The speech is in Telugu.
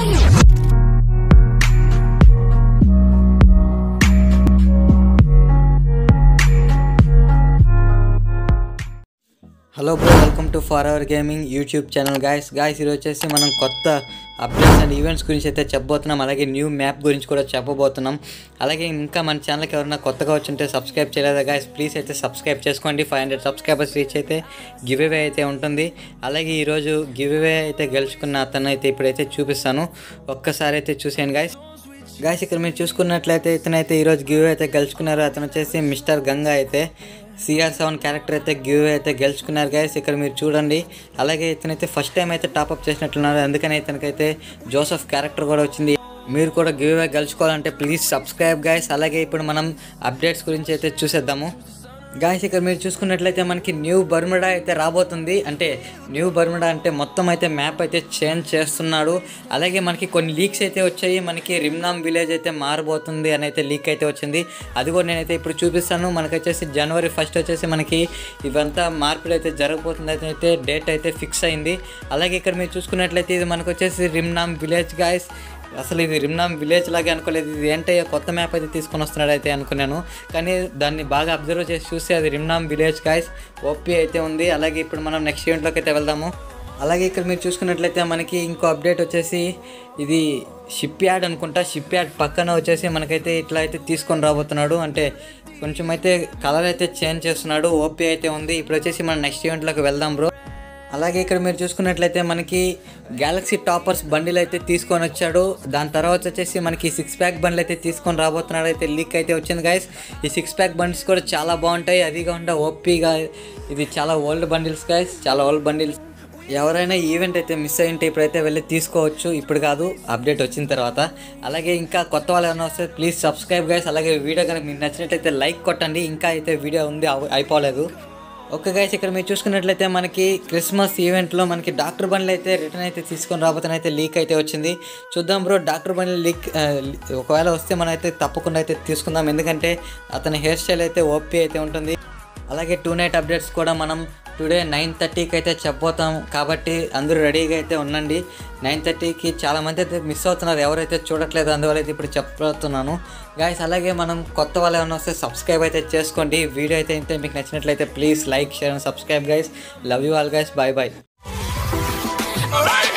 hello bro welcome to for our gaming YouTube channel guys guys ఈరోజు వచ్చేసి మనం కొత్త అప్డేట్స్ అండ్ ఈవెంట్స్ గురించి అయితే చెప్పబోతున్నాం అలాగే న్యూ మ్యాప్ గురించి కూడా చెప్పబోతున్నాం అలాగే ఇంకా మన ఛానల్కి ఎవరైనా కొత్తగా వచ్చుంటే సబ్స్క్రైబ్ చేయలేదా గాయస్ ప్లీజ్ అయితే సబ్స్క్రైబ్ చేసుకోండి ఫైవ్ హండ్రెడ్ సబ్స్క్రైబర్స్ రీచ్ అయితే గివ్ అవే అయితే ఉంటుంది అలాగే ఈరోజు గివ్ అవే అయితే గెలుచుకున్న అతను అయితే ఇప్పుడైతే చూపిస్తాను ఒక్కసారి అయితే చూసేయండి గాయస్ గాయస్ ఇక్కడ మీరు చూసుకున్నట్లయితే ఇతనైతే ఈరోజు గివ్ అయితే గెలుచుకున్నారు అతను వచ్చేసి మిస్టర్ గంగా అయితే సిఆర్ సెవెన్ క్యారెక్టర్ అయితే గివ్ అయితే గెలుచుకున్నారు గైస్ ఇక్కడ మీరు చూడండి అలాగే ఇతనైతే ఫస్ట్ టైం అయితే టాప్అప్ చేసినట్లున్నారు అందుకని ఇతనికైతే జోసఫ్ క్యారెక్టర్ కూడా వచ్చింది మీరు కూడా గివ్ అవే గెలుచుకోవాలంటే ప్లీజ్ సబ్స్క్రైబ్ గైస్ అలాగే ఇప్పుడు మనం అప్డేట్స్ గురించి అయితే చూసేద్దాము గాయస్ ఇక్కడ మీరు చూసుకున్నట్లయితే మనకి న్యూ బర్ముడా అయితే రాబోతుంది అంటే న్యూ బర్ముడా అంటే మొత్తం అయితే మ్యాప్ అయితే చేంజ్ చేస్తున్నాడు అలాగే మనకి కొన్ని లీక్స్ అయితే వచ్చాయి మనకి రిమ్నామ్ విలేజ్ అయితే మారబోతుంది అని అయితే లీక్ అయితే వచ్చింది అది కూడా నేనైతే ఇప్పుడు చూపిస్తాను మనకి వచ్చేసి జనవరి ఫస్ట్ వచ్చేసి మనకి ఇవంతా మార్పిడి అయితే జరగబోతుంది అయితే డేట్ అయితే ఫిక్స్ అయింది అలాగే ఇక్కడ మీరు చూసుకున్నట్లయితే ఇది మనకు వచ్చేసి రిమ్నామ్ విలేజ్ గాయస్ అసలు ఇది రిమ్నామ్ విలేజ్ లాగే అనుకోలేదు ఇది ఏంటయ్యా కొత్త మ్యాప్ అయితే తీసుకొని వస్తున్నాడు అయితే అనుకున్నాను కానీ దాన్ని బాగా అబ్జర్వ్ చేసి చూస్తే అది రిమ్నామ్ విలేజ్ గాయస్ ఓపీ అయితే ఉంది అలాగే ఇప్పుడు మనం నెక్స్ట్ ఈవెంట్లోకి అయితే వెళ్దాము అలాగే ఇక్కడ మీరు చూసుకున్నట్లయితే మనకి ఇంకో అప్డేట్ వచ్చేసి ఇది షిప్ యార్డ్ అనుకుంటా షిప్ యార్డ్ పక్కన వచ్చేసి మనకైతే ఇట్లా అయితే తీసుకొని రాబోతున్నాడు అంటే కొంచెం అయితే కలర్ అయితే చేంజ్ చేస్తున్నాడు ఓపీ అయితే ఉంది ఇప్పుడు వచ్చేసి మనం నెక్స్ట్ ఈవెంట్లోకి వెళ్దాం బ్రో అలాగే ఇక్కడ మీరు చూసుకున్నట్లయితే మనకి గ్యాలక్సీ టాపర్స్ బండిల్ అయితే తీసుకొని వచ్చాడు దాని తర్వాత వచ్చేసి మనకి సిక్స్ ప్యాక్ బండ్లు అయితే తీసుకొని రాబోతున్నాడు అయితే లీక్ అయితే వచ్చింది గాయస్ ఈ సిక్స్ ప్యాక్ బండిల్స్ కూడా చాలా బాగుంటాయి అది కాకుండా ఓపీగా ఇది చాలా ఓల్డ్ బండిల్స్ గాయస్ చాలా ఓల్డ్ బండిల్స్ ఎవరైనా ఈవెంట్ అయితే మిస్ అయ్యింటే ఇప్పుడైతే వెళ్ళి తీసుకోవచ్చు ఇప్పుడు కాదు అప్డేట్ వచ్చిన తర్వాత అలాగే ఇంకా కొత్త వాళ్ళు ఏమైనా వస్తే ప్లీజ్ సబ్స్క్రైబ్ గైస్ అలాగే వీడియో కనుక మీకు నచ్చినట్లయితే లైక్ కొట్టండి ఇంకా అయితే వీడియో ఉంది అవ- అయిపోలేదు ఓకే గైస్ ఇక్కడ మీరు చూసుకున్నట్లయితే మనకి క్రిస్మస్ ఈవెంట్లో మనకి డాక్టర్ బండ్లు అయితే రిటర్న్ అయితే తీసుకొని రాబోతున్న అయితే లీక్ అయితే వచ్చింది చూద్దాం బ్రో డాక్టర్ బండ్లు లీక్ ఆ, ఒకవేళ వస్తే మనం అయితే తప్పకుండా అయితే తీసుకుందాం ఎందుకంటే అతని హెయిర్ స్టైల్ అయితే ఓపీ అయితే ఉంటుంది అలాగే టూ నైట్ అప్డేట్స్ కూడా మనం టుడే నైన్ థర్టీకి అయితే చెప్పబోతాం కాబట్టి అందరూ రెడీగా అయితే ఉండండి నైన్ థర్టీకి చాలామంది అయితే మిస్ అవుతున్నారు ఎవరైతే చూడట్లేదు అందువల్ల అయితే ఇప్పుడు చెప్పబోతున్నాను గాయస్ అలాగే మనం కొత్త వాళ్ళు ఏమైనా వస్తే సబ్స్క్రైబ్ అయితే చేసుకోండి వీడియో అయితే అయితే మీకు నచ్చినట్లయితే please like share and subscribe guys love you all guys bye bye Right